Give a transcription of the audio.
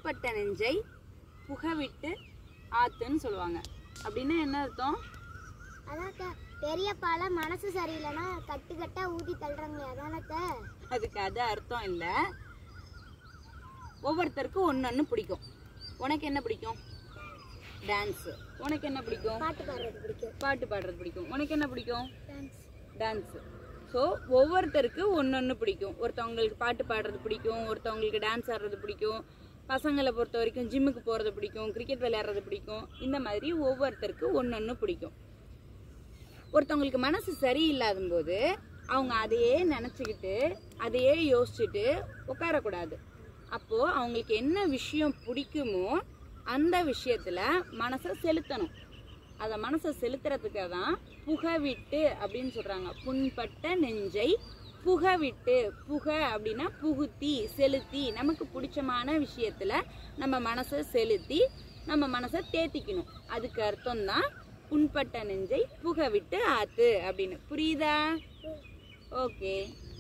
புண்பட்ட நெஞ்சை புகவிட்டு ஆத்துன்னு சொல்லுவாங்க அப்படின்னா என்ன அர்த்தம் அதாக்க பெரியப்பால மனசு சரியில்லைன்னா கட்டு கட்டா ஊதி தள்ளுறாங்களே அதானத்த அதுக்கு அது அர்த்தம் இல்லை ஒவ்வொருத்தருக்கும் ஒன்று பிடிக்கும் உனக்கு என்ன பிடிக்கும் டான்ஸு உனக்கு என்ன பிடிக்கும் பாட்டு பாடுறது பிடிக்கும் பாட்டு பாடுறது பிடிக்கும் உனக்கு என்ன பிடிக்கும் டான்ஸ் டான்ஸு ஸோ ஒவ்வொருத்தருக்கு ஒன்று பிடிக்கும் ஒருத்தவங்களுக்கு பாட்டு பாடுறது பிடிக்கும் ஒருத்தவங்களுக்கு டான்ஸ் ஆடுறது பிடிக்கும் பசங்களை பொறுத்த வரைக்கும் ஜிம்முக்கு போகிறது பிடிக்கும் கிரிக்கெட் விளையாடுறது பிடிக்கும் இந்த மாதிரி ஒவ்வொருத்தருக்கு ஒன்று பிடிக்கும் ஒருத்தவங்களுக்கு மனசு சரியில்லாத போது அவங்க அதையே நினச்சிக்கிட்டு அதையே யோசிச்சுட்டு உட்காரக்கூடாது அப்போது அவங்களுக்கு என்ன விஷயம் பிடிக்குமோ அந்த விஷயத்தில் மனசை செலுத்தணும் அதை மனசை செலுத்துறதுக்கு தான் புகவிட்டு அப்படின்னு சொல்கிறாங்க புண்பட்ட நெஞ்சை புகவிட்டு புக அப்படின்னா புகுத்தி செலுத்தி நமக்கு பிடிச்சமான விஷயத்தில் நம்ம மனசை செலுத்தி நம்ம மனசை தேத்திக்கணும் அதுக்கு அர்த்தம் தான் புண்பட்ட நெஞ்சை புகவிட்டு ஆத்து அப்படின்னு புரியுதா ஓகே